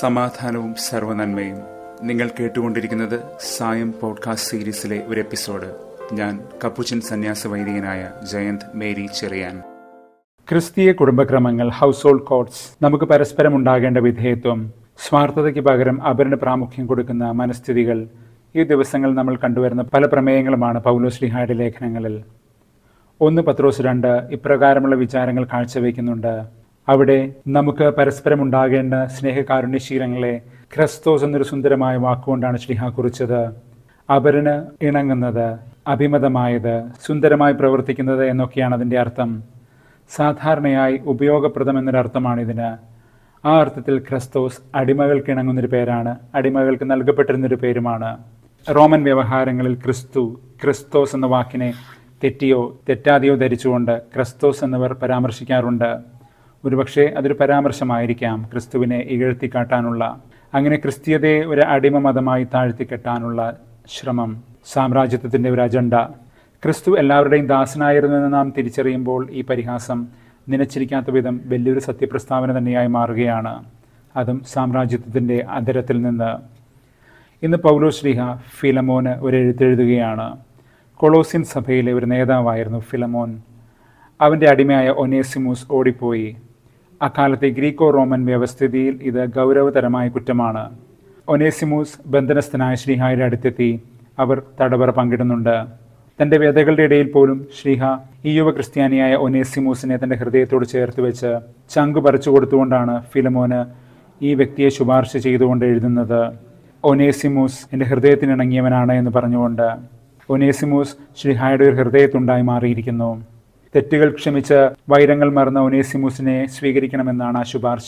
സമാധാനവും സർവനന്മയും നിങ്ങൾ കേട്ടുകൊണ്ടിരിക്കുന്നത് സായം പോഡ്കാസ്റ്റ് സീരീസിലെ ഒരു എപ്പിസോഡ് ഞാൻ കപ്പുച്ചൻ സന്യാസ വൈദികനായ ജയന്ത് മേരി ചെറിയാൻ ക്രിസ്തീയ കുടുംബക്രമങ്ങൾ ഹൗസ് ഹോൾഡ് കോഡ്സ് നമുക്ക് പരസ്പരം ഉണ്ടാകേണ്ട വിധേയത്വം സ്വാർത്ഥതയ്ക്ക് പകരം അപരന് പ്രാമുഖ്യം കൊടുക്കുന്ന മനസ്ഥിതികൾ ഈ ദിവസങ്ങൾ നമ്മൾ കണ്ടുവരുന്ന പല പ്രമേയങ്ങളുമാണ് പൗലോശ്ലിഹായുടെ ലേഖനങ്ങളിൽ ഒന്ന് പത്രോസ് രണ്ട് ഇപ്രകാരമുള്ള വിചാരങ്ങൾ കാഴ്ചവെക്കുന്നുണ്ട് അവിടെ നമുക്ക് പരസ്പരം ഉണ്ടാകേണ്ട സ്നേഹകാരുണ്യശീലങ്ങളെ ക്രിസ്തോസ് എന്നൊരു സുന്ദരമായ വാക്കുകൊണ്ടാണ് ശ്രീഹ കുറിച്ചത് അപരന് ഇണങ്ങുന്നത് അഭിമതമായത് സുന്ദരമായി പ്രവർത്തിക്കുന്നത് എന്നൊക്കെയാണ് അതിൻ്റെ അർത്ഥം സാധാരണയായി ഉപയോഗപ്രദം എന്നൊരർത്ഥമാണിതിന് ആ അർത്ഥത്തിൽ ക്രിസ്തോസ് അടിമകൾക്ക് ഇണങ്ങുന്നൊരു പേരാണ് അടിമകൾക്ക് നൽകപ്പെട്ടിരുന്നൊരു പേരുമാണ് റോമൻ വ്യവഹാരങ്ങളിൽ ക്രിസ്തു ക്രിസ്തോസ് എന്ന വാക്കിനെ തെറ്റിയോ തെറ്റാതെയോ ധരിച്ചുകൊണ്ട് ക്രിസ്തോസ് എന്നിവർ പരാമർശിക്കാറുണ്ട് ഒരുപക്ഷെ അതൊരു പരാമർശമായിരിക്കാം ക്രിസ്തുവിനെ ഇകഴ്ത്തിക്കാട്ടാനുള്ള അങ്ങനെ ക്രിസ്തീയതയെ ഒരു അടിമ മതമായി താഴ്ത്തിക്കെട്ടാനുള്ള ശ്രമം സാമ്രാജ്യത്വത്തിൻ്റെ ഒരു അജണ്ട ക്രിസ്തു എല്ലാവരുടെയും ദാസനായിരുന്നു എന്ന് നാം തിരിച്ചറിയുമ്പോൾ ഈ പരിഹാസം നനച്ചിരിക്കാത്ത വിധം വലിയൊരു സത്യപ്രസ്താവന തന്നെയായി മാറുകയാണ് അതും സാമ്രാജ്യത്വത്തിൻ്റെ അതരത്തിൽ നിന്ന് ഇന്ന് പൗലോശ്രീഹ ഫിലമോന് ഒരു എഴുത്തെഴുതുകയാണ് കൊളോസിൻ സഭയിലെ ഒരു നേതാവായിരുന്നു ഫിലമോൻ അവൻ്റെ അടിമയായ ഒനേസിമൂസ് ഓടിപ്പോയി അക്കാലത്തെ ഗ്രീക്കോ റോമൻ വ്യവസ്ഥിതിയിൽ ഇത് ഗൗരവതരമായ കുറ്റമാണ് ഒനേസിമൂസ് ബന്ധനസ്ഥനായ ശ്രീഹായുടെ അടുത്തെത്തി അവർ തടവറ പങ്കിടുന്നുണ്ട് തൻ്റെ വ്യതകളുടെ ഇടയിൽ പോലും ശ്രീഹ ഈ യുവ ക്രിസ്ത്യാനിയായ ഒനേസിമൂസിനെ തൻ്റെ ഹൃദയത്തോട് ചേർത്ത് വെച്ച് ചങ്ക് പറിച്ചു കൊടുത്തുകൊണ്ടാണ് ഫിലമോന് ഈ വ്യക്തിയെ ശുപാർശ ചെയ്തുകൊണ്ട് എഴുതുന്നത് ഒനേസിമൂസ് എൻ്റെ ഹൃദയത്തിനിണങ്ങിയവനാണ് എന്ന് പറഞ്ഞുകൊണ്ട് ഒനേസിമൂസ് ശ്രീഹായുടെ ഒരു ഹൃദയത്തുണ്ടായി മാറിയിരിക്കുന്നു തെറ്റുകൾ ക്ഷമിച്ച് വൈരങ്ങൾ മറന്ന ഒനേസിമൂസിനെ സ്വീകരിക്കണമെന്നാണ് ആ ശുപാർശ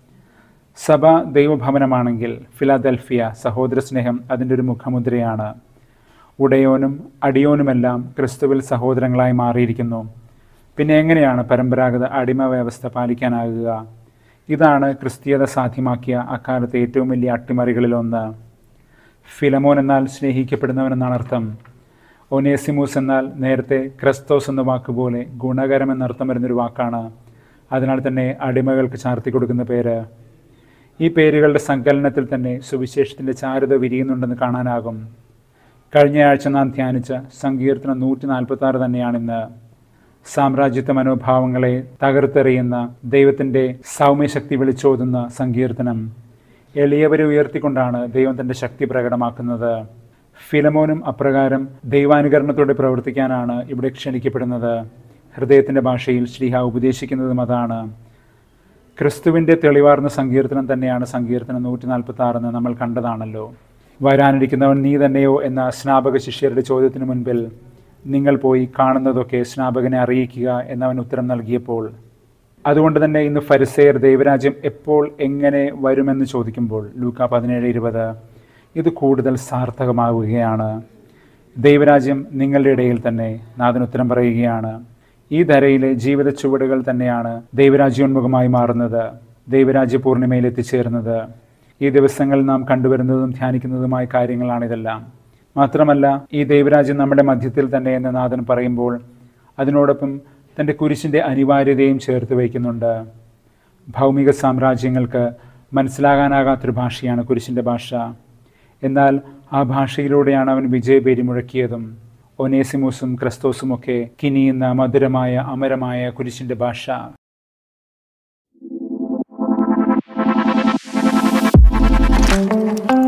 സഭ ദൈവഭവനമാണെങ്കിൽ ഫിലാദൽഫിയ സഹോദര സ്നേഹം അതിൻ്റെ ഒരു മുഖമുദ്രയാണ് ഉടയോനും അടിയോനുമെല്ലാം ക്രിസ്തുവിൽ സഹോദരങ്ങളായി മാറിയിരിക്കുന്നു പിന്നെ എങ്ങനെയാണ് പരമ്പരാഗത അടിമ വ്യവസ്ഥ പാലിക്കാനാകുക ഇതാണ് ക്രിസ്തീയത സാധ്യമാക്കിയ അക്കാലത്തെ ഏറ്റവും വലിയ അട്ടിമറികളിലൊന്ന് ഫിലമോൻ എന്നാൽ സ്നേഹിക്കപ്പെടുന്നവനെന്നാണ് അർത്ഥം ഒനേസിമൂസ് എന്നാൽ നേരത്തെ ക്രിസ്തോസ് എന്ന വാക്കുപോലെ ഗുണകരം എന്നർത്ഥം വരുന്നൊരു വാക്കാണ് അതിനാൽ തന്നെ അടിമകൾക്ക് ചാർത്തി കൊടുക്കുന്ന പേര് ഈ പേരുകളുടെ സങ്കലനത്തിൽ തന്നെ സുവിശേഷത്തിൻ്റെ ചാരുത വിരിയുന്നുണ്ടെന്ന് കാണാനാകും കഴിഞ്ഞ ആഴ്ച നാം ധ്യാനിച്ച സങ്കീർത്തനം നൂറ്റി നാൽപ്പത്തി ആറ് തന്നെയാണിന്ന് സാമ്രാജ്യത്വ മനോഭാവങ്ങളെ തകർത്തെറിയുന്ന ദൈവത്തിൻ്റെ സൗമ്യശക്തി വിളിച്ചോതുന്ന സങ്കീർത്തനം എളിയവരെ ഉയർത്തിക്കൊണ്ടാണ് ദൈവം തൻ്റെ ശക്തി പ്രകടമാക്കുന്നത് ഫിലമോനും അപ്രകാരം ദൈവാനുകരണത്തോടെ പ്രവർത്തിക്കാനാണ് ഇവിടെ ക്ഷണിക്കപ്പെടുന്നത് ഹൃദയത്തിൻ്റെ ഭാഷയിൽ ശ്രീഹ ഉപദേശിക്കുന്നതും അതാണ് ക്രിസ്തുവിൻ്റെ തെളിവാർന്ന സങ്കീർത്തനം തന്നെയാണ് സങ്കീർത്തനം നൂറ്റി നാൽപ്പത്തി ആറെന്ന് നമ്മൾ കണ്ടതാണല്ലോ വരാനിരിക്കുന്നവൻ നീ തന്നെയോ എന്ന സ്നാപക ശിഷ്യരുടെ ചോദ്യത്തിന് മുൻപിൽ നിങ്ങൾ പോയി കാണുന്നതൊക്കെ സ്നാപകനെ അറിയിക്കുക എന്നവൻ ഉത്തരം നൽകിയപ്പോൾ അതുകൊണ്ട് തന്നെ ഇന്ന് ഫരിസേയർ ദൈവരാജ്യം എപ്പോൾ എങ്ങനെ വരുമെന്ന് ചോദിക്കുമ്പോൾ ലൂക്ക പതിനേഴ് ഇരുപത് ഇത് കൂടുതൽ സാർത്ഥകമാവുകയാണ് ദൈവരാജ്യം നിങ്ങളുടെ ഇടയിൽ തന്നെ നാഥൻ ഉത്തരം പറയുകയാണ് ഈ ധരയിലെ ജീവിത ചുവടുകൾ തന്നെയാണ് ദൈവരാജ്യോന്മുഖമായി മാറുന്നത് ദൈവരാജ്യ പൂർണിമയിൽ എത്തിച്ചേർന്നത് ഈ ദിവസങ്ങളിൽ നാം കണ്ടുവരുന്നതും ധ്യാനിക്കുന്നതുമായ കാര്യങ്ങളാണിതെല്ലാം മാത്രമല്ല ഈ ദൈവരാജ്യം നമ്മുടെ മധ്യത്തിൽ തന്നെ എന്ന് നാഥൻ പറയുമ്പോൾ അതിനോടൊപ്പം തൻ്റെ കുരിശിൻ്റെ അനിവാര്യതയും ചേർത്ത് വയ്ക്കുന്നുണ്ട് ഭൗമിക സാമ്രാജ്യങ്ങൾക്ക് മനസ്സിലാകാനാകാത്തൊരു ഭാഷയാണ് കുരിശിൻ്റെ ഭാഷ എന്നാൽ ആ ഭാഷയിലൂടെയാണ് അവൻ വിജയപേരി മുഴക്കിയതും ഒനേസിമൂസും ക്രിസ്തോസുമൊക്കെ കിനിയുന്ന മധുരമായ അമരമായ കുരിശിൻ്റെ ഭാഷ thank you